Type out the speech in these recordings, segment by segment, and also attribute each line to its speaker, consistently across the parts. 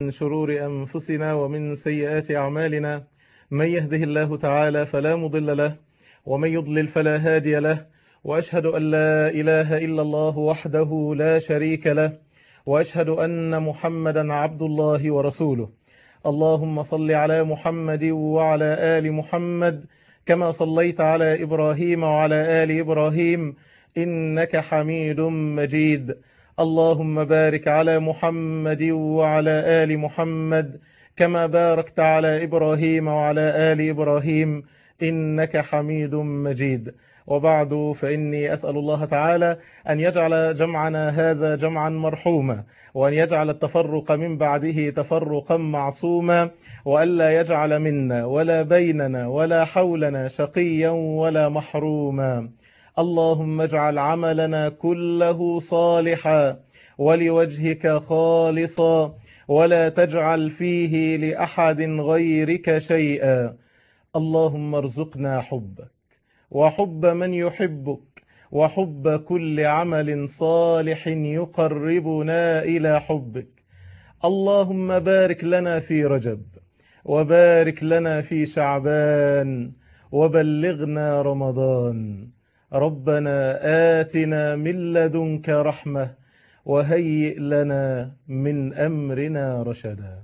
Speaker 1: من شرور أنفسنا ومن سيئات أعمالنا من يهده الله تعالى فلا مضل له ومن يضلل فلا هادي له وأشهد أن لا إله إلا الله وحده لا شريك له وأشهد أن محمدا عبد الله ورسوله اللهم صل على محمد وعلى آل محمد كما صليت على إبراهيم وعلى آل إبراهيم إنك حميد مجيد اللهم بارك على محمد وعلى آل محمد كما باركت على إبراهيم وعلى آل إبراهيم إنك حميد مجيد وبعد فإني أسأل الله تعالى أن يجعل جمعنا هذا جمعا مرحوما وأن يجعل التفرق من بعده تفرقا معصوما وألا يجعل منا ولا بيننا ولا حولنا شقيا ولا محروما اللهم اجعل عملنا كله صالحا ولوجهك خالصا ولا تجعل فيه لأحد غيرك شيئا اللهم ارزقنا حبك وحب من يحبك وحب كل عمل صالح يقربنا إلى حبك اللهم بارك لنا في رجب وبارك لنا في شعبان وبلغنا رمضان ربنا آتنا من لدنك رحمة وهيئ لنا من أمرنا رشدا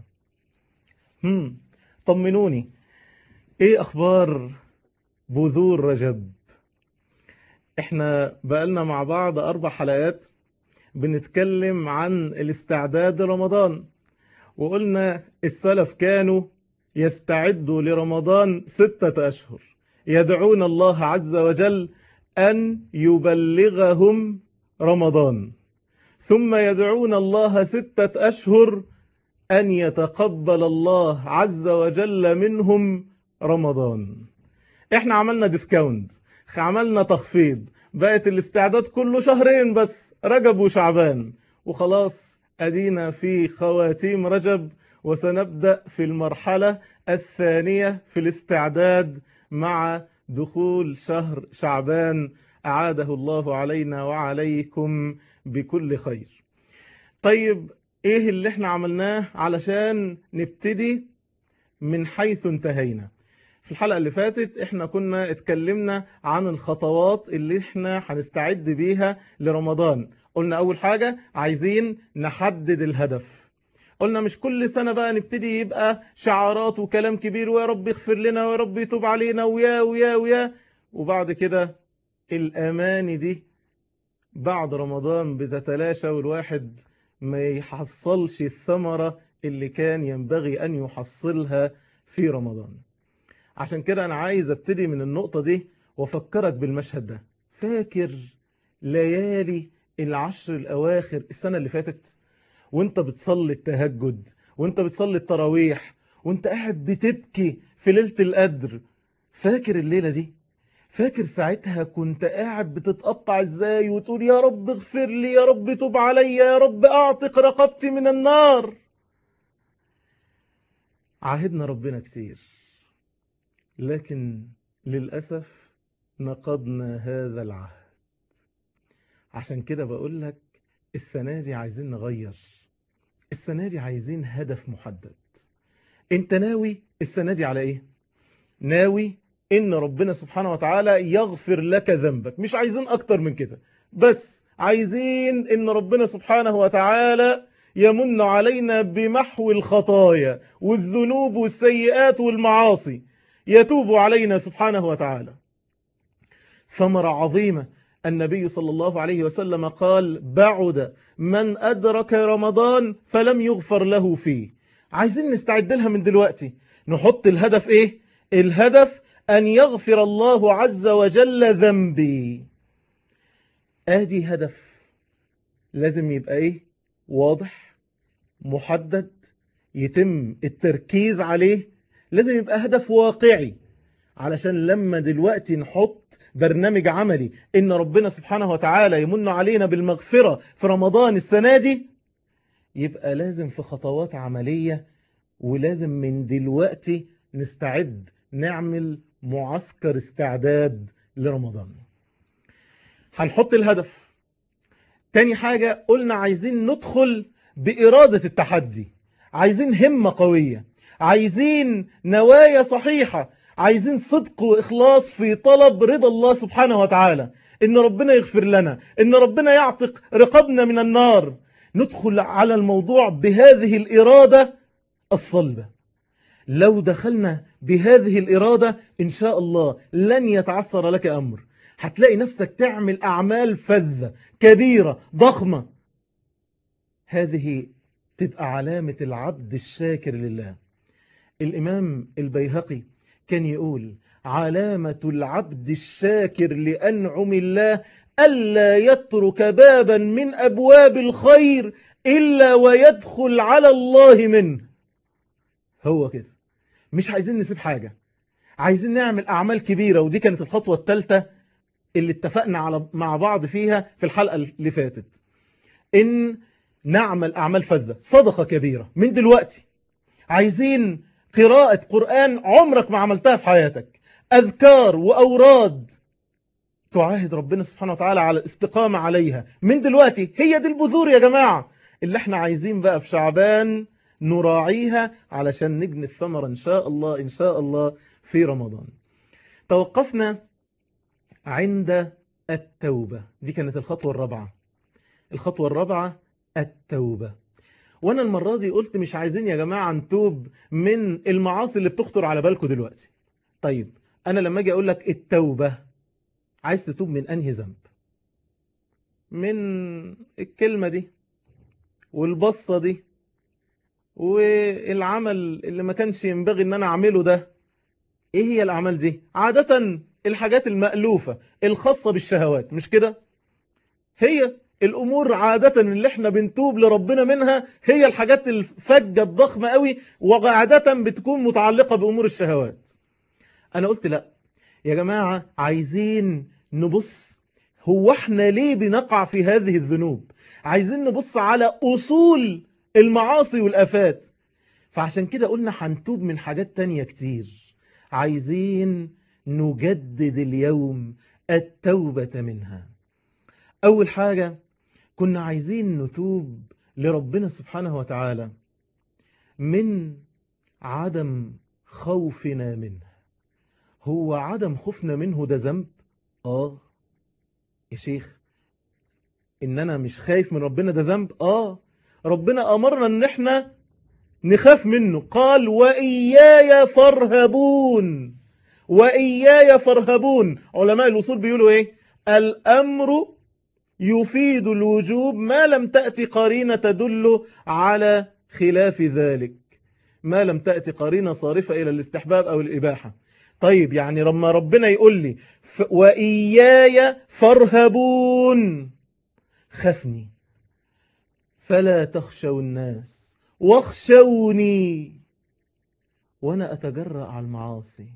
Speaker 1: هم طمنوني ايه اخبار بذور رجب احنا بقالنا مع بعض اربع حلقات بنتكلم عن الاستعداد لرمضان وقلنا السلف كانوا يستعدوا لرمضان ستة اشهر يدعون الله عز وجل ان يبلغهم رمضان ثم يدعون الله ستة اشهر ان يتقبل الله عز وجل منهم رمضان احنا عملنا ديسكاونت عملنا تخفيض بقت الاستعداد كله شهرين بس رجب وشعبان وخلاص ادينا في خواتيم رجب وسنبدأ في المرحلة الثانية في الاستعداد مع دخول شهر شعبان أعاده الله علينا وعليكم بكل خير طيب ايه اللي احنا عملناه علشان نبتدي من حيث انتهينا في الحلقة اللي فاتت احنا كنا اتكلمنا عن الخطوات اللي احنا هنستعد بيها لرمضان قلنا اول حاجة عايزين نحدد الهدف قلنا مش كل سنة بقى نبتدي يبقى شعارات وكلام كبير ويا رب يغفر لنا ويا رب يتوب علينا ويا ويا ويا وبعد كده الاماني دي بعد رمضان بتتلاشى والواحد ما يحصلش الثمرة اللي كان ينبغي ان يحصلها في رمضان عشان كده أنا عايز أبتدي من النقطة دي وأفكرك بالمشهد ده فاكر ليالي العشر الأواخر السنة اللي فاتت وانت بتصلي التهجد وانت بتصلي التراويح وانت قاعد بتبكي في ليلة القدر فاكر الليلة دي فاكر ساعتها كنت قاعد بتتقطع ازاي وتقول يا رب اغفر لي يا رب توب علي يا رب اعتق رقبتي من النار عاهدنا ربنا كتير لكن للأسف نقضنا هذا العهد عشان كده بقول لك السنة دي عايزين نغير السنة دي عايزين هدف محدد انت ناوي السنة دي على ايه ناوي ان ربنا سبحانه وتعالى يغفر لك ذنبك مش عايزين اكتر من كده بس عايزين ان ربنا سبحانه وتعالى يمن علينا بمحو الخطايا والذنوب والسيئات والمعاصي يتوب علينا سبحانه وتعالى ثمرة عظيمة النبي صلى الله عليه وسلم قال بعد من أدرك رمضان فلم يغفر له فيه عايزين نستعد لها من دلوقتي نحط الهدف إيه؟ الهدف أن يغفر الله عز وجل ذنبي آدي هدف لازم يبقى إيه؟ واضح محدد يتم التركيز عليه لازم يبقى هدف واقعي علشان لما دلوقتي نحط برنامج عملي ان ربنا سبحانه وتعالى يمن علينا بالمغفرة في رمضان السنة دي يبقى لازم في خطوات عملية ولازم من دلوقتي نستعد نعمل معسكر استعداد لرمضان هنحط الهدف تاني حاجة قلنا عايزين ندخل بإرادة التحدي عايزين همة قوية عايزين نوايا صحيحة عايزين صدق وإخلاص في طلب رضا الله سبحانه وتعالى إن ربنا يغفر لنا إن ربنا يعتق رقبنا من النار ندخل على الموضوع بهذه الإرادة الصلبة لو دخلنا بهذه الإرادة إن شاء الله لن يتعثر لك أمر هتلاقي نفسك تعمل أعمال فذة كبيرة ضخمة هذه تبقى علامة العبد الشاكر لله الإمام البيهقي كان يقول علامة العبد الشاكر لأنعم الله ألا يترك بابا من أبواب الخير إلا ويدخل على الله منه هو كده مش عايزين نسيب حاجة عايزين نعمل أعمال كبيرة ودي كانت الخطوة الثالثة اللي اتفقنا على مع بعض فيها في الحلقة اللي فاتت إن نعمل أعمال فذة صدقة كبيرة من دلوقتي عايزين قراءة قرآن عمرك ما عملتها في حياتك أذكار وأوراد تعاهد ربنا سبحانه وتعالى على الاستقامة عليها من دلوقتي هي دي البذور يا جماعة اللي احنا عايزين بقى في شعبان نراعيها علشان نجني الثمرة إن شاء الله إن شاء الله في رمضان توقفنا عند التوبة دي كانت الخطوة الرابعة الخطوة الرابعة التوبة وانا المرة دي قلت مش عايزين يا جماعة نتوب من المعاصي اللي بتخطر على بالكم دلوقتي طيب انا لما اجي اقول لك التوبة عايز تتوب من انهي ذنب من الكلمة دي والبصة دي والعمل اللي ما كانش ينبغي ان انا اعمله ده ايه هي الاعمال دي عادة الحاجات المألوفة الخاصة بالشهوات مش كده هي الأمور عادة اللي احنا بنتوب لربنا منها هي الحاجات الفجة الضخمة قوي وعادة بتكون متعلقة بأمور الشهوات أنا قلت لا يا جماعة عايزين نبص هو احنا ليه بنقع في هذه الذنوب عايزين نبص على أصول المعاصي والآفات فعشان كده قلنا هنتوب من حاجات تانية كتير عايزين نجدد اليوم التوبة منها أول حاجة كنا عايزين نتوب لربنا سبحانه وتعالى من عدم خوفنا منه هو عدم خوفنا منه ده ذنب آه يا شيخ إن أنا مش خايف من ربنا ده ذنب آه ربنا أمرنا إن إحنا نخاف منه قال وإياي فارهبون وإياي فارهبون علماء الوصول بيقولوا إيه الأمر يفيد الوجوب ما لم تأتي قرينة تدل على خلاف ذلك ما لم تأتي قرينة صارفة إلى الاستحباب أو الإباحة طيب يعني لما ربنا يقول لي وإياي فارهبون خفني فلا تخشوا الناس واخشوني وأنا أتجرأ على المعاصي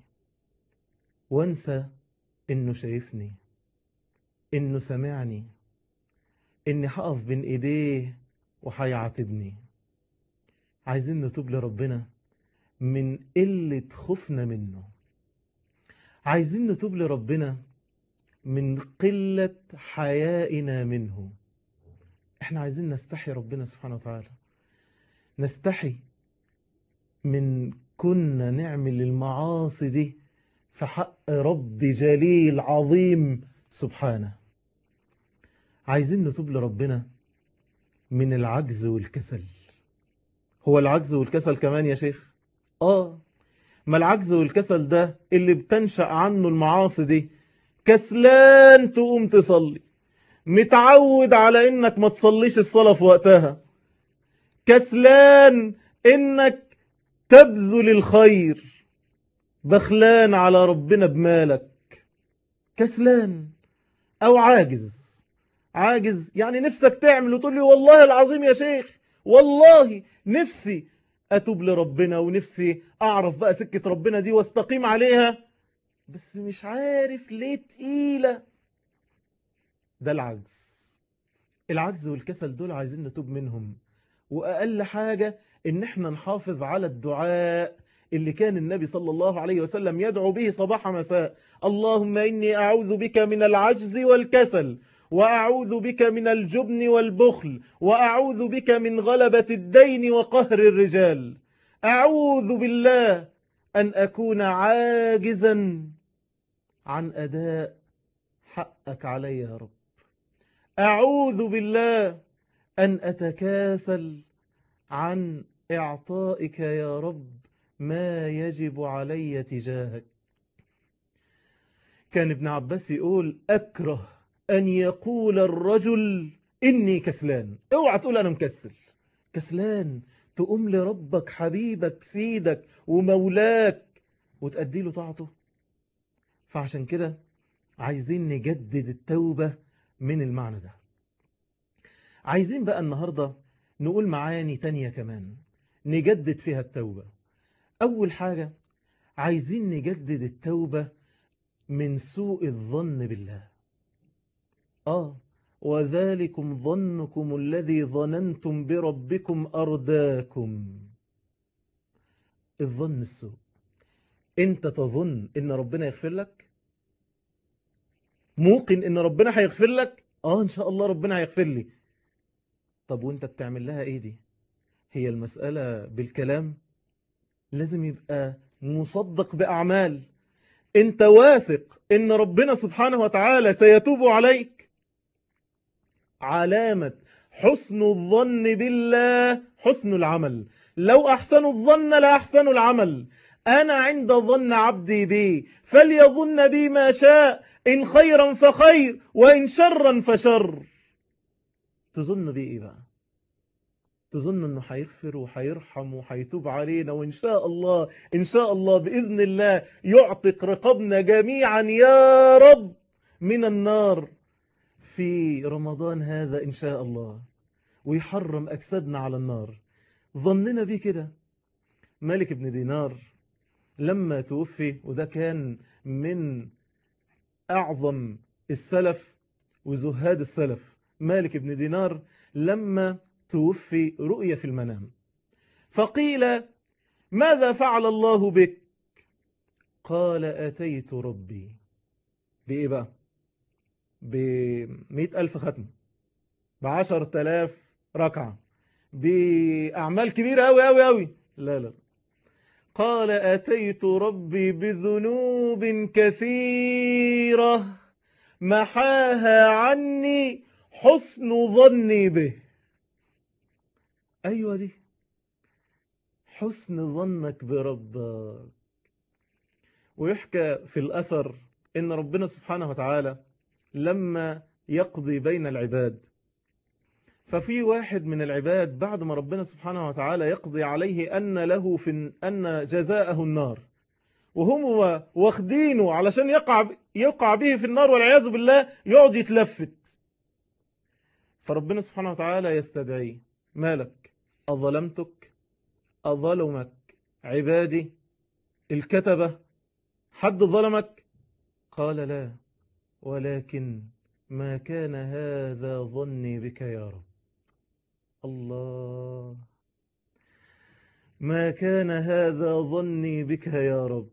Speaker 1: وانسى إنه شايفني إنه سمعني إني هقف بين إيديه وهيعاتبني عايزين نتوب لربنا من قلة خوفنا منه عايزين نتوب لربنا من قلة حيائنا منه احنا عايزين نستحي ربنا سبحانه وتعالى نستحي من كنا نعمل المعاصي دي في حق رب جليل عظيم سبحانه عايزين نتوب لربنا من العجز والكسل هو العجز والكسل كمان يا شيخ آه ما العجز والكسل ده اللي بتنشأ عنه المعاصي دي كسلان تقوم تصلي متعود على انك ما تصليش الصلاة في وقتها كسلان انك تبذل الخير بخلان على ربنا بمالك كسلان او عاجز عاجز يعني نفسك تعمل وتقول لي والله العظيم يا شيخ والله نفسي أتوب لربنا ونفسي أعرف بقى سكة ربنا دي واستقيم عليها بس مش عارف ليه تقيلة ده العجز العجز والكسل دول عايزين نتوب منهم وأقل حاجة إن احنا نحافظ على الدعاء اللي كان النبي صلى الله عليه وسلم يدعو به صباح مساء اللهم إني أعوذ بك من العجز والكسل وأعوذ بك من الجبن والبخل وأعوذ بك من غلبة الدين وقهر الرجال أعوذ بالله أن أكون عاجزا عن أداء حقك علي يا رب أعوذ بالله أن أتكاسل عن إعطائك يا رب ما يجب علي تجاهك كان ابن عباس يقول أكره أن يقول الرجل إني كسلان اوعى تقول أنا مكسل كسلان تقوم لربك حبيبك سيدك ومولاك وتأدي له طاعته فعشان كده عايزين نجدد التوبة من المعنى ده عايزين بقى النهاردة نقول معاني تانية كمان نجدد فيها التوبة أول حاجة عايزين نجدد التوبة من سوء الظن بالله آه وذلكم ظنكم الذي ظننتم بربكم أرداكم الظن السوء انت تظن ان ربنا يغفر لك موقن ان ربنا هيغفر لك اه ان شاء الله ربنا هيغفر لي طب وانت بتعمل لها ايه دي هي المسألة بالكلام لازم يبقى مصدق بأعمال انت واثق ان ربنا سبحانه وتعالى سيتوب عليك علامة حسن الظن بالله حسن العمل لو أحسنوا الظن لا أحسنوا العمل أنا عند ظن عبدي بي فليظن بي ما شاء إن خيرا فخير وإن شرا فشر تظن بي إيه بقى تظن أنه هيغفر وهيرحم وهيتوب علينا وإن شاء الله إن شاء الله بإذن الله يعتق رقبنا جميعا يا رب من النار في رمضان هذا إن شاء الله ويحرم أجسادنا على النار ظننا بيه كده مالك بن دينار لما توفي وده كان من أعظم السلف وزهاد السلف مالك بن دينار لما توفي رؤية في المنام فقيل ماذا فعل الله بك قال أتيت ربي بإيه بقى بمئة ألف ختم بعشر تلاف ركعة بأعمال كبيرة أوي أوي أوي لا لا قال أتيت ربي بذنوب كثيرة محاها عني حسن ظني به أيوة دي حسن ظنك بربك ويحكى في الأثر إن ربنا سبحانه وتعالى لما يقضي بين العباد ففي واحد من العباد بعد ما ربنا سبحانه وتعالى يقضي عليه أن له في أن جزاءه النار وهم واخدينه علشان يقع يقع به في النار والعياذ بالله يقعد يتلفت فربنا سبحانه وتعالى يستدعيه مالك أظلمتك أظلمك عبادي الكتبة حد ظلمك قال لا ولكن ما كان هذا ظني بك يا رب الله ما كان هذا ظني بك يا رب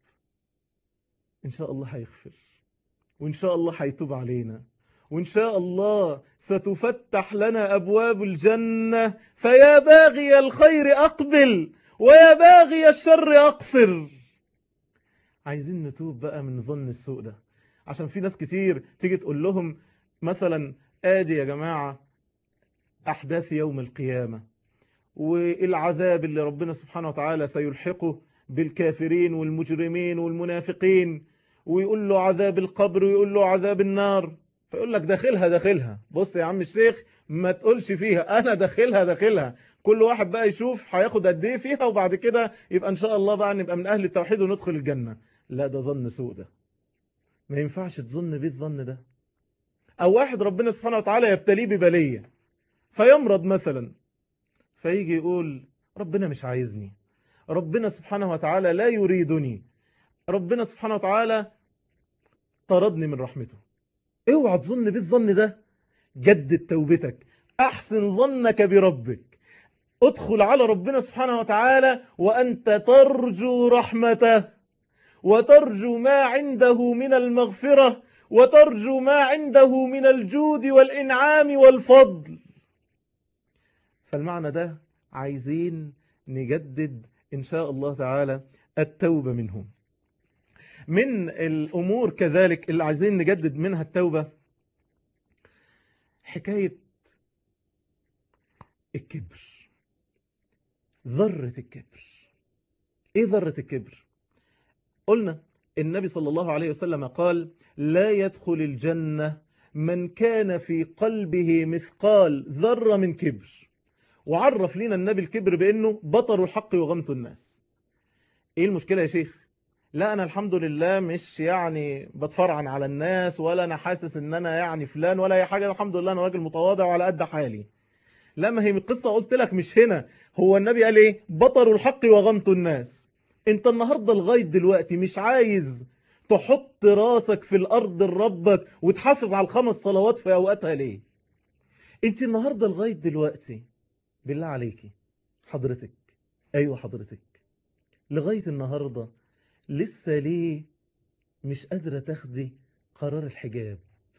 Speaker 1: إن شاء الله هيغفر وإن شاء الله هيتوب علينا وإن شاء الله ستفتح لنا أبواب الجنة فيا باغي الخير أقبل ويا باغي الشر أقصر عايزين نتوب بقى من ظن السوء ده عشان في ناس كتير تيجي تقول لهم مثلا آدي يا جماعة أحداث يوم القيامة والعذاب اللي ربنا سبحانه وتعالى سيلحقه بالكافرين والمجرمين والمنافقين ويقول له عذاب القبر ويقول له عذاب النار فيقول لك داخلها داخلها بص يا عم الشيخ ما تقولش فيها انا داخلها داخلها كل واحد بقى يشوف هياخد قد ايه فيها وبعد كده يبقى ان شاء الله بقى نبقى من اهل التوحيد وندخل الجنة لا ده ظن سوء ده ما ينفعش تظن بيه الظن ده او واحد ربنا سبحانه وتعالى يبتليه ببلية فيمرض مثلا فيجي يقول ربنا مش عايزني ربنا سبحانه وتعالى لا يريدني ربنا سبحانه وتعالى طردني من رحمته اوعى تظن بالظن ده جدد توبتك احسن ظنك بربك ادخل على ربنا سبحانه وتعالى وأنت ترجو رحمته وترجو ما عنده من المغفرة وترجو ما عنده من الجود والإنعام والفضل فالمعنى ده عايزين نجدد إن شاء الله تعالى التوبة منهم من الأمور كذلك اللي عايزين نجدد منها التوبة حكاية الكبر ذرة الكبر ايه ذرة الكبر قلنا النبي صلى الله عليه وسلم قال لا يدخل الجنة من كان في قلبه مثقال ذرة من كبر وعرف لنا النبي الكبر بأنه بطر الحق وغمت الناس ايه المشكلة يا شيخ لا أنا الحمد لله مش يعني بتفرعن على الناس ولا أنا حاسس إن أنا يعني فلان ولا أي حاجة الحمد لله أنا راجل متواضع وعلى قد حالي لا ما هي القصة قلت لك مش هنا هو النبي قال إيه بطر الحق وغمت الناس أنت النهاردة لغاية دلوقتي مش عايز تحط راسك في الأرض لربك وتحافظ على الخمس صلوات في أوقاتها ليه أنت النهاردة لغاية دلوقتي بالله عليكي حضرتك أيوة حضرتك لغاية النهاردة لسه ليه مش قادرة تاخدي قرار الحجاب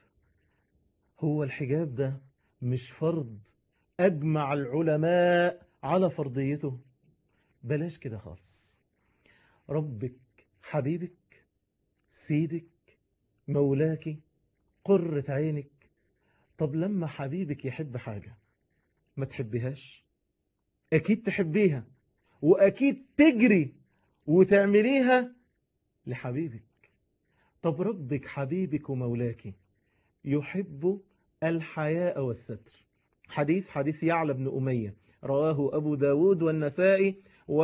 Speaker 1: هو الحجاب ده مش فرض أجمع العلماء على فرضيته بلاش كده خالص ربك حبيبك سيدك مولاك قرة عينك طب لما حبيبك يحب حاجة ما تحبيهاش أكيد تحبيها وأكيد تجري وتعمليها لحبيبك طب ربك حبيبك ومولاك يحب الحياء والستر حديث حديث يعلى بن أمية رواه أبو داود والنسائي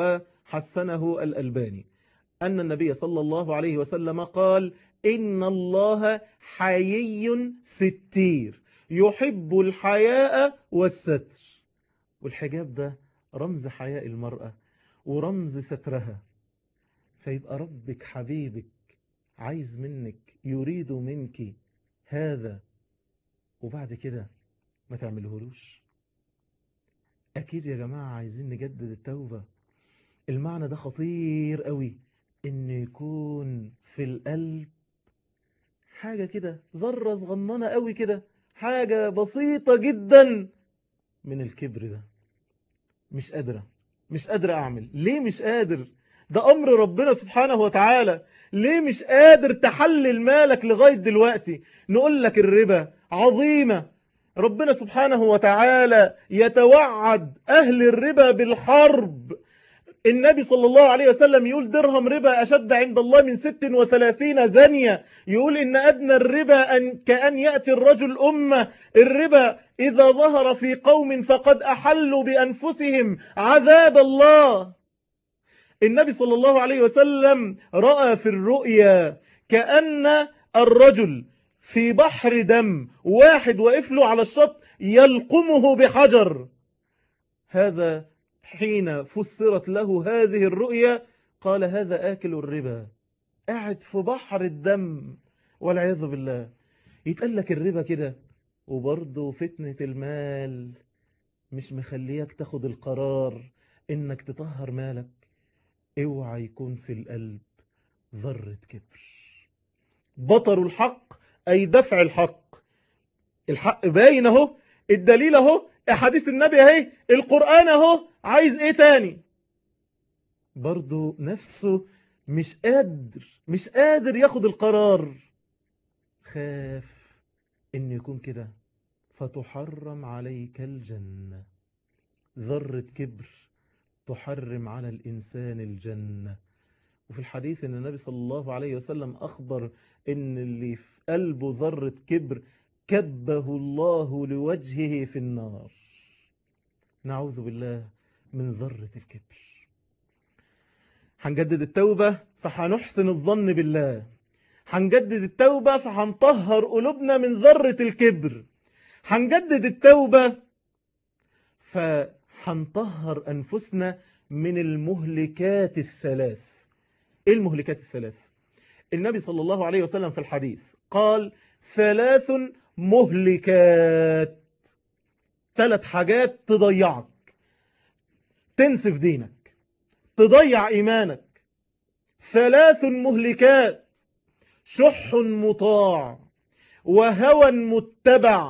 Speaker 1: وحسنه الألباني أن النبي صلى الله عليه وسلم قال إن الله حيي ستير يحب الحياء والستر والحجاب ده رمز حياء المرأة ورمز سترها فيبقى ربك حبيبك عايز منك يريد منك هذا وبعد كده ما تعملهولوش أكيد يا جماعة عايزين نجدد التوبة المعنى ده خطير قوي إنه يكون في القلب حاجة كده ذرة صغننة قوي كده حاجة بسيطة جدا من الكبر ده مش قادرة مش قادرة أعمل ليه مش قادر ده أمر ربنا سبحانه وتعالى ليه مش قادر تحلل مالك لغاية دلوقتي نقول لك الربا عظيمة ربنا سبحانه وتعالى يتوعد أهل الربا بالحرب النبي صلى الله عليه وسلم يقول درهم ربا أشد عند الله من ست وثلاثين زنية يقول إن أدنى الربا أن كأن يأتي الرجل أمة الربا إذا ظهر في قوم فقد أحلوا بأنفسهم عذاب الله النبي صلى الله عليه وسلم رأى في الرؤيا كأن الرجل في بحر دم واحد وقف له على الشط يلقمه بحجر هذا حين فسرت له هذه الرؤيا قال هذا آكل الربا قاعد في بحر الدم والعياذ بالله يتقال لك الربا كده وبرضه فتنة المال مش مخليك تاخد القرار انك تطهر مالك اوعى يكون في القلب ذرة كبر بطر الحق أي دفع الحق الحق باين اهو الدليل اهو احاديث النبي اهي القرآن اهو عايز ايه تاني برضو نفسه مش قادر مش قادر ياخد القرار خاف ان يكون كده فتحرم عليك الجنة ذرة كبر تحرم على الإنسان الجنة وفي الحديث أن النبي صلى الله عليه وسلم أخبر أن اللي في قلبه ذرة كبر كبه الله لوجهه في النار نعوذ بالله من ذرة الكبر هنجدد التوبة فهنحسن الظن بالله هنجدد التوبة فهنطهر قلوبنا من ذرة الكبر هنجدد التوبة فهنطهر أنفسنا من المهلكات الثلاث إيه المهلكات الثلاث النبي صلى الله عليه وسلم في الحديث قال ثلاث مهلكات ثلاث حاجات تضيعك تنسف دينك تضيع إيمانك ثلاث مهلكات شح مطاع وهوى متبع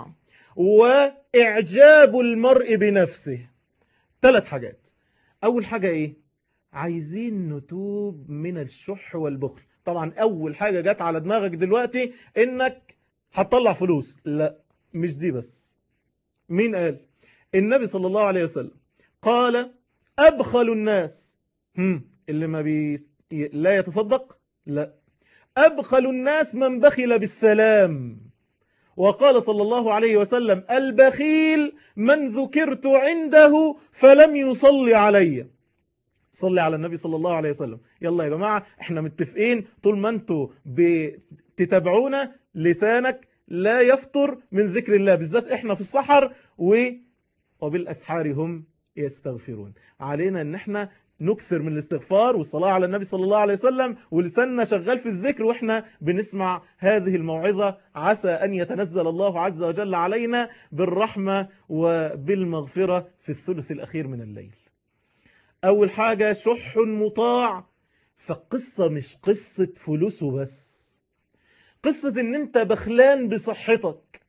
Speaker 1: وإعجاب المرء بنفسه ثلاث حاجات أول حاجة إيه عايزين نتوب من الشح والبخل طبعا أول حاجة جت على دماغك دلوقتي إنك هتطلع فلوس لا مش دي بس مين قال النبي صلى الله عليه وسلم قال أبخل الناس هم اللي ما بي لا يتصدق لا أبخل الناس من بخل بالسلام وقال صلى الله عليه وسلم البخيل من ذكرت عنده فلم يصلي علي صلي على النبي صلى الله عليه وسلم يلا يا جماعة احنا متفقين طول ما انتوا بتتابعونا لسانك لا يفطر من ذكر الله بالذات احنا في الصحر و وبالأسحار هم يستغفرون علينا ان احنا نكثر من الاستغفار والصلاة على النبي صلى الله عليه وسلم ولساننا شغال في الذكر وإحنا بنسمع هذه الموعظة عسى أن يتنزل الله عز وجل علينا بالرحمة وبالمغفرة في الثلث الأخير من الليل أول حاجة شح مطاع فالقصة مش قصة فلوسه بس قصة ان انت بخلان بصحتك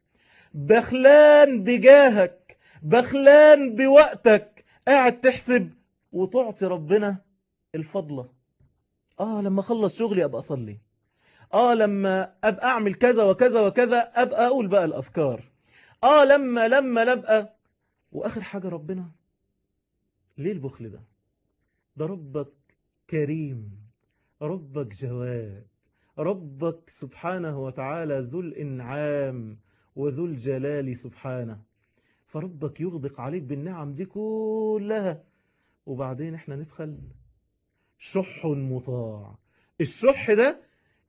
Speaker 1: بخلان بجاهك بخلان بوقتك قاعد تحسب وتعطي ربنا الفضلة آه لما أخلص شغلي أبقى أصلي آه لما أبقى أعمل كذا وكذا وكذا أبقى أقول بقى الأذكار آه لما لما لبقى وآخر حاجة ربنا ليه البخل ده ده ربك كريم ربك جواد ربك سبحانه وتعالى ذو الإنعام وذو الجلال سبحانه فربك يغدق عليك بالنعم دي كلها وبعدين احنا نبخل شح مطاع الشح ده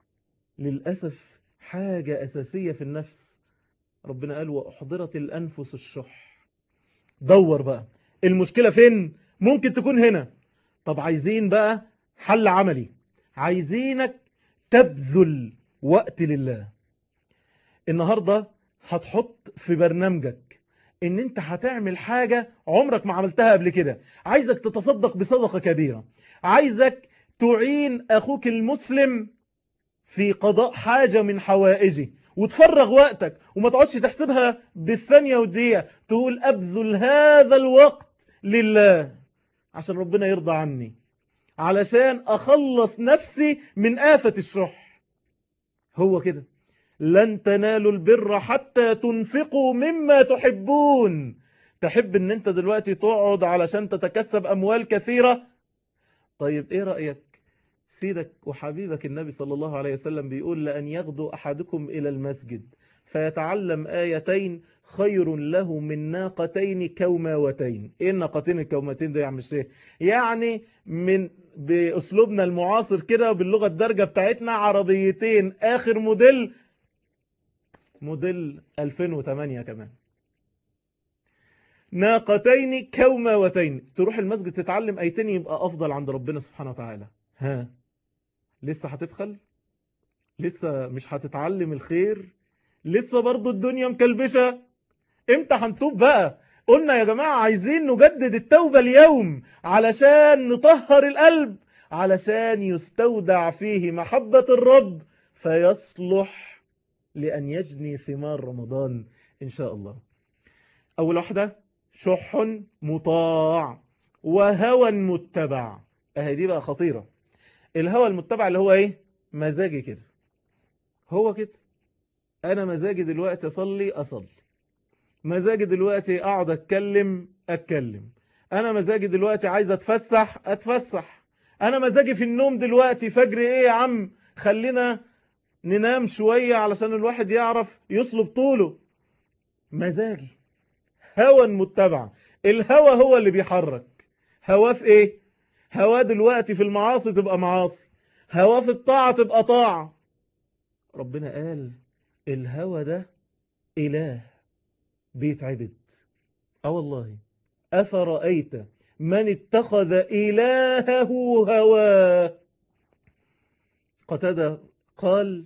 Speaker 1: للأسف حاجة أساسية في النفس ربنا قال وأحضرت الأنفس الشح دور بقى المشكلة فين ممكن تكون هنا طب عايزين بقى حل عملي عايزينك تبذل وقت لله النهاردة هتحط في برنامجك ان انت هتعمل حاجة عمرك ما عملتها قبل كده عايزك تتصدق بصدقة كبيرة عايزك تعين اخوك المسلم في قضاء حاجة من حوائجه وتفرغ وقتك وما تقعدش تحسبها بالثانية والدقيقة تقول أبذل هذا الوقت لله عشان ربنا يرضى عني علشان أخلص نفسي من آفة الشح هو كده لن تنالوا البر حتى تنفقوا مما تحبون تحب ان انت دلوقتي تقعد علشان تتكسب اموال كثيرة طيب ايه رأيك سيدك وحبيبك النبي صلى الله عليه وسلم بيقول لأن يغدو أحدكم إلى المسجد فيتعلم آيتين خير له من ناقتين كوماوتين إيه الناقتين الكوماتين ده يا عم الشيخ يعني من بأسلوبنا المعاصر كده باللغة الدرجة بتاعتنا عربيتين آخر موديل موديل 2008 كمان ناقتين كوماوتين تروح المسجد تتعلم ايتين يبقى افضل عند ربنا سبحانه وتعالى ها لسه هتبخل لسه مش هتتعلم الخير لسه برضو الدنيا مكلبشة امتى هنتوب بقى قلنا يا جماعة عايزين نجدد التوبة اليوم علشان نطهر القلب علشان يستودع فيه محبة الرب فيصلح لأن يجني ثمار رمضان إن شاء الله أول واحدة شح مطاع وهوى متبع اهي دي بقى خطيرة الهوى المتبع اللي هو ايه مزاجي كده هو كده انا مزاجي دلوقتي اصلي اصلي مزاجي دلوقتي اقعد اتكلم اتكلم انا مزاجي دلوقتي عايز اتفسح اتفسح انا مزاجي في النوم دلوقتي فجر ايه يا عم خلينا ننام شوية علشان الواحد يعرف يصلب طوله مزاجي هوى متبع الهوى هو اللي بيحرك هواه في ايه هواه دلوقتي في المعاصي تبقى معاصي هواه في الطاعة تبقى طاعة ربنا قال الهوى ده إله بيتعبد اه والله أفرأيت من اتخذ إلهه هواه قتادة قال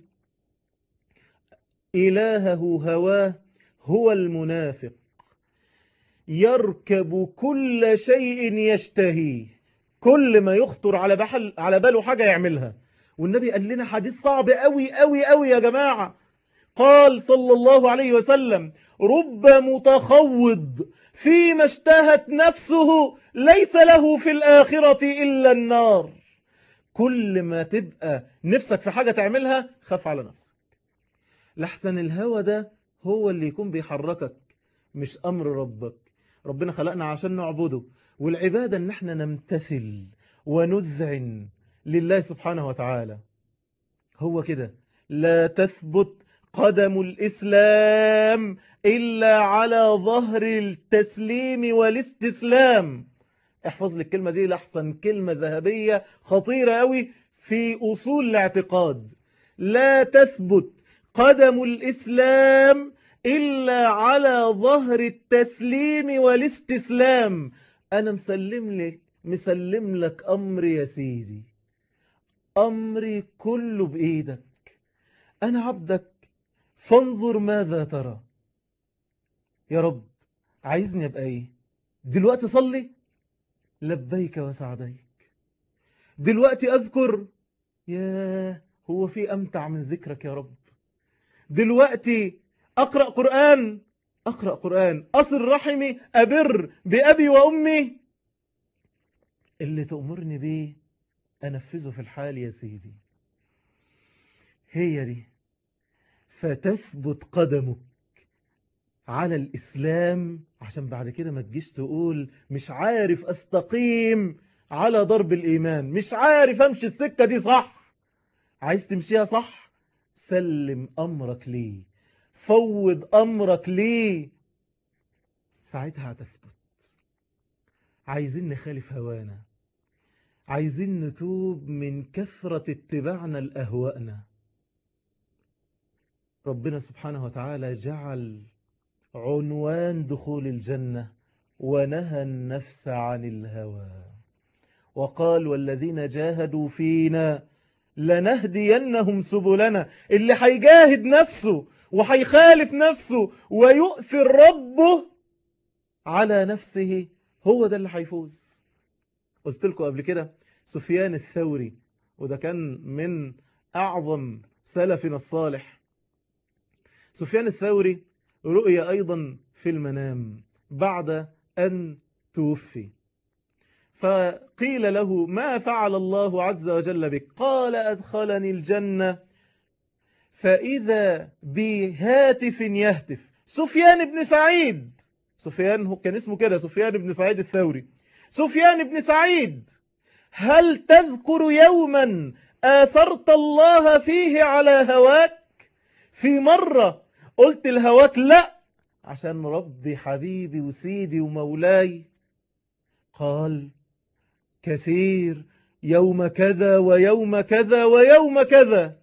Speaker 1: إلهه هواه هو المنافق يركب كل شيء يشتهيه كل ما يخطر على بحل على باله حاجة يعملها والنبي قال لنا حديث صعب قوي قوي قوي يا جماعة قال صلى الله عليه وسلم رب متخوض فيما اشتهت نفسه ليس له في الآخرة إلا النار كل ما تبقى نفسك في حاجة تعملها خاف على نفسك لحسن الهوى ده هو اللي يكون بيحركك مش أمر ربك ربنا خلقنا عشان نعبده والعبادة ان احنا نمتثل ونذعن لله سبحانه وتعالى هو كده لا تثبت قدم الإسلام إلا على ظهر التسليم والاستسلام احفظ لي الكلمة دي لحسن كلمة ذهبية خطيرة قوي في أصول الاعتقاد لا تثبت قدم الإسلام إلا على ظهر التسليم والاستسلام أنا مسلم لك مسلم لك أمري يا سيدي أمري كله بإيدك أنا عبدك فانظر ماذا ترى يا رب عايزني أبقى إيه دلوقتي صلي لبيك وسعديك دلوقتي أذكر يا هو في أمتع من ذكرك يا رب دلوقتي أقرأ قرآن أقرأ قرآن أصل رحمي أبر بأبي وأمي اللي تأمرني بيه أنفذه في الحال يا سيدي هي دي فتثبت قدمك على الإسلام عشان بعد كده ما تجيش تقول مش عارف أستقيم على ضرب الإيمان مش عارف أمشي السكة دي صح عايز تمشيها صح سلم أمرك ليه فوض أمرك ليه ساعتها هتثبت عايزين نخالف هوانا عايزين نتوب من كثرة اتباعنا لأهوائنا ربنا سبحانه وتعالى جعل عنوان دخول الجنة ونهى النفس عن الهوى وقال والذين جاهدوا فينا لنهدينهم سبلنا اللي هيجاهد نفسه وهيخالف نفسه ويؤثر ربه على نفسه هو ده اللي هيفوز قلت لكم قبل كده سفيان الثوري وده كان من أعظم سلفنا الصالح سفيان الثوري رؤي أيضا في المنام بعد أن توفي فقيل له ما فعل الله عز وجل بك قال أدخلني الجنة فإذا بهاتف يهتف سفيان بن سعيد سفيان هو كان اسمه كده سفيان بن سعيد الثوري سفيان بن سعيد هل تذكر يوما آثرت الله فيه على هواك في مرة قلت لهواك لا عشان ربي حبيبي وسيدي ومولاي قال كثير يوم كذا ويوم كذا ويوم كذا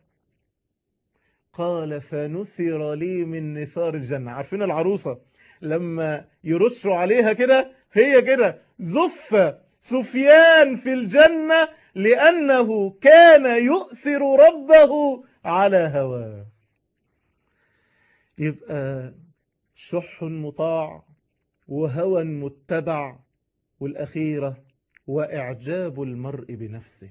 Speaker 1: قال فنثر لي من نثار الجنة عارفين العروسة لما يرشوا عليها كده هي كده زف سفيان في الجنة لأنه كان يؤثر ربه على هواه يبقى شح مطاع وهوى متبع والأخيرة وإعجاب المرء بنفسه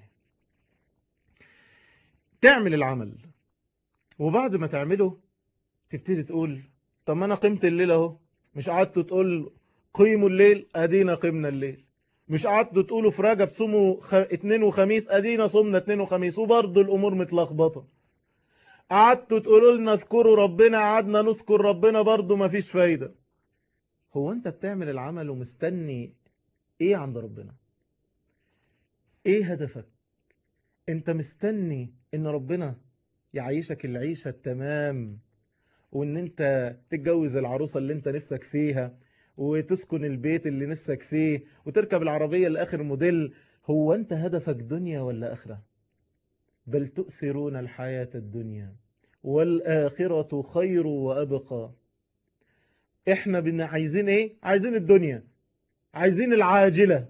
Speaker 1: تعمل العمل وبعد ما تعمله تبتدي تقول طب ما أنا قمت الليل أهو مش قعدت تقول قيموا الليل أدينا قمنا الليل مش قعدتوا تقولوا في رجب صوموا خ... اتنين وخميس أدينا صومنا اتنين وخميس وبرضه الأمور متلخبطة قعدتوا تقولوا لنا اذكروا ربنا قعدنا نذكر ربنا برضه مفيش فايدة هو أنت بتعمل العمل ومستني إيه عند ربنا إيه هدفك أنت مستني إن ربنا يعيشك العيشة التمام وإن أنت تتجوز العروسة اللي أنت نفسك فيها وتسكن البيت اللي نفسك فيه وتركب العربية لآخر موديل هو أنت هدفك دنيا ولا آخرة بل تؤثرون الحياة الدنيا والآخرة خير وأبقى إحنا بن عايزين إيه؟ عايزين الدنيا عايزين العاجلة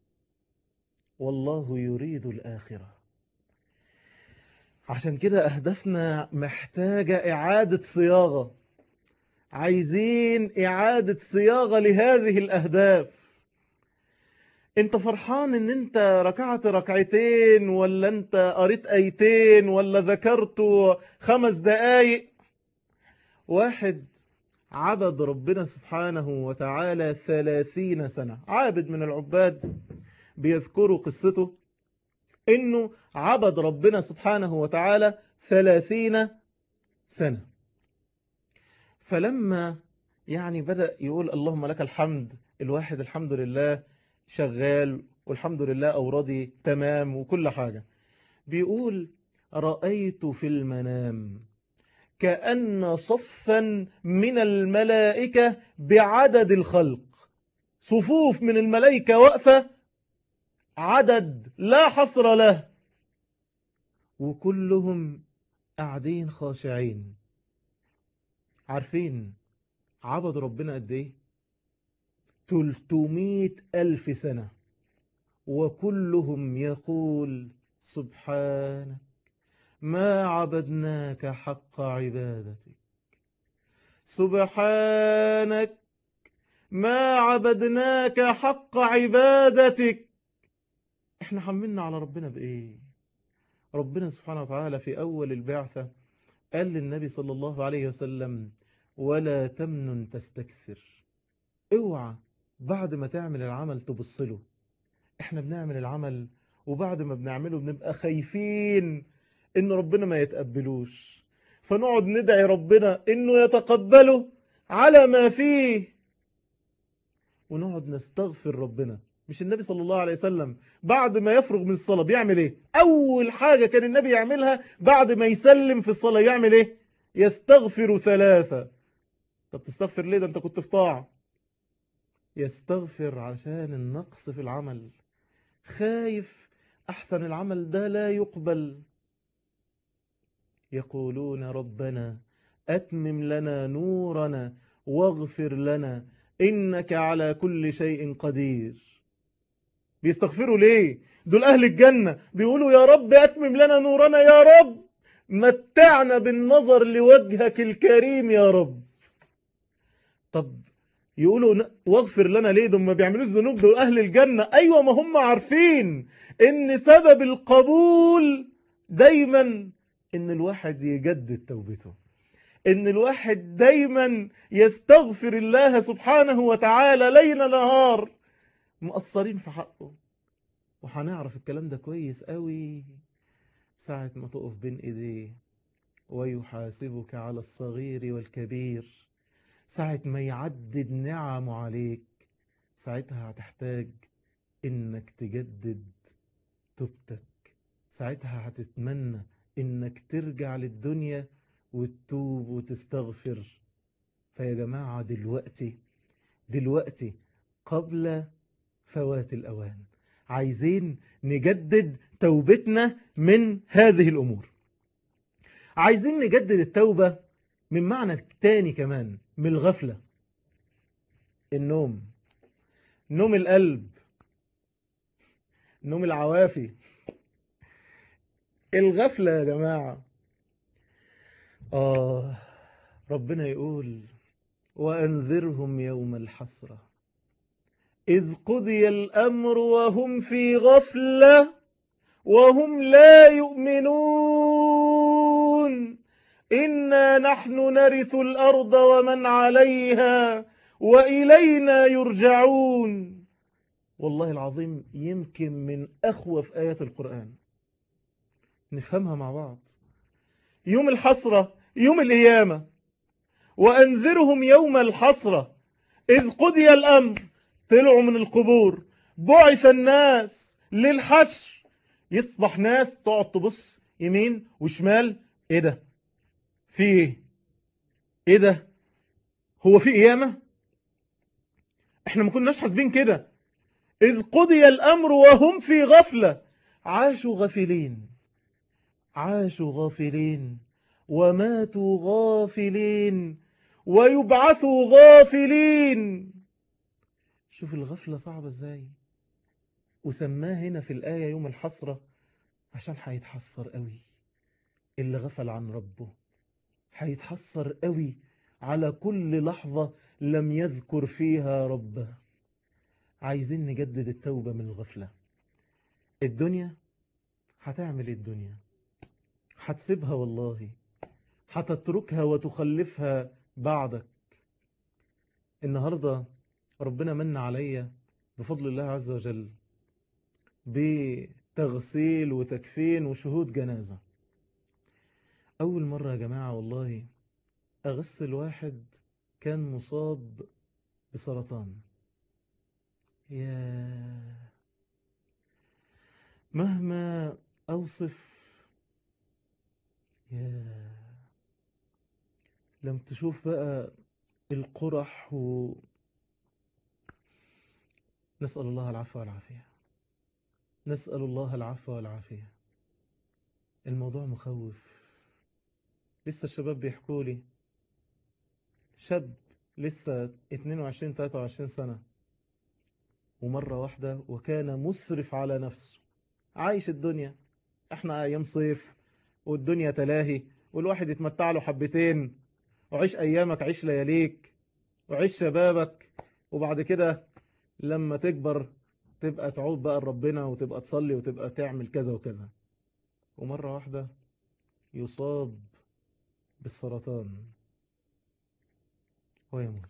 Speaker 1: والله يريد الآخرة عشان كده أهدافنا محتاجة إعادة صياغة عايزين إعادة صياغة لهذه الأهداف انت فرحان ان انت ركعت ركعتين ولا انت قريت ايتين ولا ذكرت خمس دقايق واحد عبد ربنا سبحانه وتعالى ثلاثين سنة عابد من العباد بيذكروا قصته انه عبد ربنا سبحانه وتعالى ثلاثين سنة فلما يعني بدأ يقول اللهم لك الحمد الواحد الحمد لله شغال والحمد لله أورادي تمام وكل حاجة بيقول رأيت في المنام كأن صفا من الملائكة بعدد الخلق صفوف من الملائكة واقفة عدد لا حصر له وكلهم قاعدين خاشعين عارفين عبد ربنا قد ايه 300 ألف سنة وكلهم يقول سبحانك ما عبدناك حق عبادتك سبحانك ما عبدناك حق عبادتك احنا حملنا على ربنا بإيه ربنا سبحانه وتعالى في أول البعثة قال للنبي صلى الله عليه وسلم ولا تمنن تستكثر اوعى بعد ما تعمل العمل تبصله احنا بنعمل العمل وبعد ما بنعمله بنبقى خايفين ان ربنا ما يتقبلوش فنقعد ندعي ربنا انه يتقبله على ما فيه ونقعد نستغفر ربنا مش النبي صلى الله عليه وسلم بعد ما يفرغ من الصلاة بيعمل ايه اول حاجة كان النبي يعملها بعد ما يسلم في الصلاة يعمل ايه يستغفر ثلاثة طب تستغفر ليه ده انت كنت في طاعة يستغفر عشان النقص في العمل خايف أحسن العمل ده لا يقبل يقولون ربنا أتمم لنا نورنا واغفر لنا إنك على كل شيء قدير بيستغفروا ليه دول أهل الجنة بيقولوا يا رب أتمم لنا نورنا يا رب متعنا بالنظر لوجهك الكريم يا رب طب يقولوا واغفر لنا ليه دول ما بيعملوش ذنوب دول أهل الجنة أيوة ما هم عارفين إن سبب القبول دايما إن الواحد يجدد توبته إن الواحد دايما يستغفر الله سبحانه وتعالى ليل نهار مقصرين في حقه وهنعرف الكلام ده كويس قوي ساعة ما تقف بين إيديه ويحاسبك على الصغير والكبير ساعة ما يعدد نعمه عليك ساعتها هتحتاج إنك تجدد توبتك ساعتها هتتمنى إنك ترجع للدنيا وتتوب وتستغفر فيا جماعة دلوقتي دلوقتي قبل فوات الأوان عايزين نجدد توبتنا من هذه الأمور عايزين نجدد التوبة من معنى تاني كمان من الغفلة النوم نوم القلب نوم العوافي الغفلة يا جماعة آه ربنا يقول وأنذرهم يوم الحسرة إذ قضي الأمر وهم في غفلة وهم لا يؤمنون إنا نحن نرث الأرض ومن عليها وإلينا يرجعون والله العظيم يمكن من أخوف آيات القرآن نفهمها مع بعض يوم الحسرة يوم القيامة وأنذرهم يوم الحسرة إذ قضي الأمر طلعوا من القبور بعث الناس للحشر يصبح ناس تقعد تبص يمين وشمال ايه ده في ايه ايه ده هو في قيامة احنا ما كناش حاسبين كده اذ قضي الامر وهم في غفلة عاشوا غافلين عاشوا غافلين وماتوا غافلين ويبعثوا غافلين شوف الغفلة صعبة ازاي وسماه هنا في الآية يوم الحسرة عشان هيتحسر قوي اللي غفل عن ربه هيتحسر قوي على كل لحظة لم يذكر فيها ربه عايزين نجدد التوبة من الغفلة الدنيا هتعمل الدنيا هتسيبها والله هتتركها وتخلفها بعدك النهاردة ربنا من عليا بفضل الله عز وجل بتغسيل وتكفين وشهود جنازة أول مرة يا جماعة والله أغسل واحد كان مصاب بسرطان يا مهما أوصف يا لم تشوف بقى القرح و نسأل الله العفو والعافية نسأل الله العفو والعافية الموضوع مخوف لسه الشباب بيحكوا لي شاب لسه 22 23 سنة ومرة واحدة وكان مسرف على نفسه عايش الدنيا احنا ايام صيف والدنيا تلاهي والواحد يتمتع له حبتين وعيش ايامك عيش لياليك وعيش شبابك وبعد كده لما تكبر تبقى تعود بقى لربنا وتبقى تصلي وتبقى تعمل كذا وكذا ومرة واحدة يصاب بالسرطان ويموت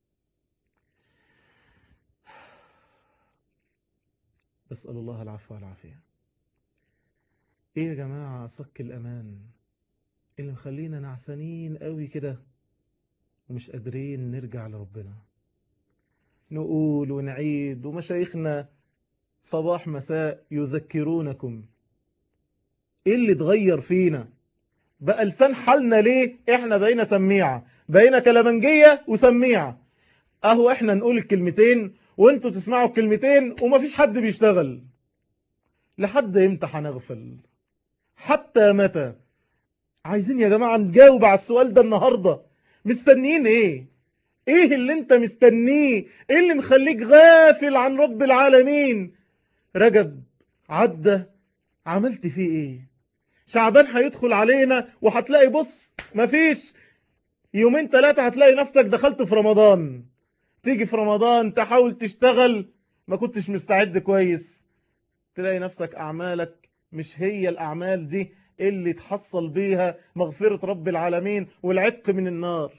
Speaker 1: أسأل الله العفو والعافية إيه يا جماعة صك الأمان اللي مخلينا نعسانين قوي كده ومش قادرين نرجع لربنا نقول ونعيد ومشايخنا صباح مساء يذكرونكم ايه اللي اتغير فينا بقى لسان حالنا ليه احنا بقينا سميعة بقينا كلامنجية وسميعة اهو احنا نقول الكلمتين وانتوا تسمعوا الكلمتين ومفيش حد بيشتغل لحد امتى هنغفل حتى متى عايزين يا جماعة نجاوب على السؤال ده النهاردة مستنيين ايه ايه اللي انت مستنيه ايه اللي مخليك غافل عن رب العالمين رجب عدى عملت فيه ايه شعبان هيدخل علينا وهتلاقي بص مفيش يومين ثلاثة هتلاقي نفسك دخلت في رمضان تيجي في رمضان تحاول تشتغل ما كنتش مستعد كويس تلاقي نفسك أعمالك مش هي الأعمال دي اللي تحصل بيها مغفرة رب العالمين والعتق من النار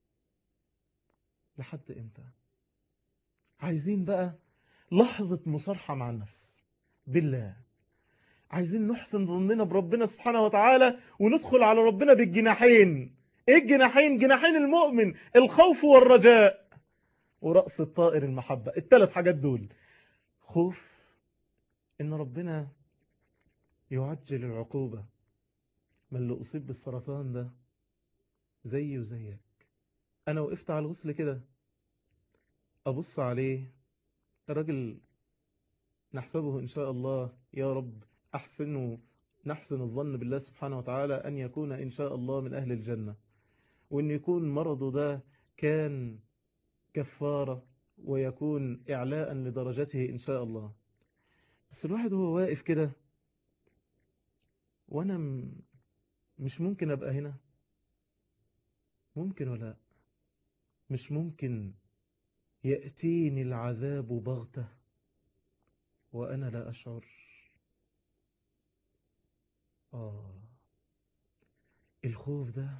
Speaker 1: لحد امتى عايزين بقى لحظة مصارحة مع النفس بالله عايزين نحسن ظننا بربنا سبحانه وتعالى وندخل على ربنا بالجناحين ايه الجناحين جناحين المؤمن الخوف والرجاء ورأس الطائر المحبة الثلاث حاجات دول خوف ان ربنا يعجل العقوبة من اللي أصيب بالسرطان ده زي وزيك أنا وقفت على الغسل كده أبص عليه الراجل نحسبه إن شاء الله يا رب أحسن نحسن الظن بالله سبحانه وتعالى أن يكون إن شاء الله من أهل الجنة وأن يكون مرضه ده كان كفارة ويكون إعلاء لدرجته إن شاء الله بس الواحد هو واقف كده وأنا م... مش ممكن أبقى هنا ممكن ولا مش ممكن يأتيني العذاب بغتة وأنا لا أشعر آه الخوف ده